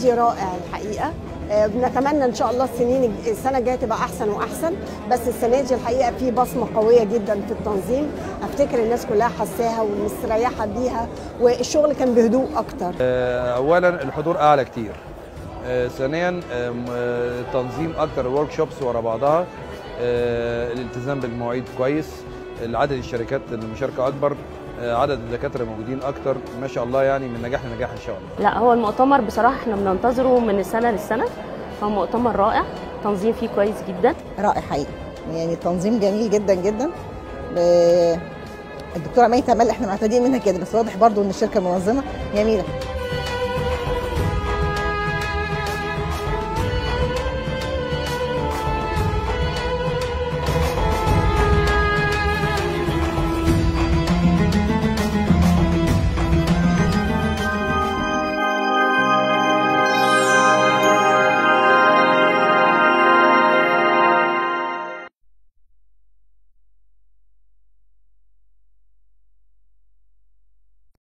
نادي رائع الحقيقه آه، بنتمنى ان شاء الله السنين السنه الجايه تبقى احسن واحسن بس السنه دي الحقيقه في بصمه قويه جدا في التنظيم افتكر الناس كلها حساها ومستريحه بيها والشغل كان بهدوء اكتر آه، اولا الحضور اعلى كتير آه، ثانيا آم، آه، تنظيم اكتر الورك شوبس ورا بعضها آه، الالتزام بالمواعيد كويس عدد الشركات المشاركه اكبر آه، عدد الدكاتره موجودين اكتر ما شاء الله يعني من نجاح لنجاح ان شاء الله لا هو المؤتمر بصراحة احنا بننتظره من السنة للسنة هو مؤتمر رائع تنظيم فيه كويس جدا رائع حقيقي يعني تنظيم جميل جدا جدا ب- الدكتوره مي تمل احنا معتادين منها كده بس واضح برضو ان الشركه المنظمه جميله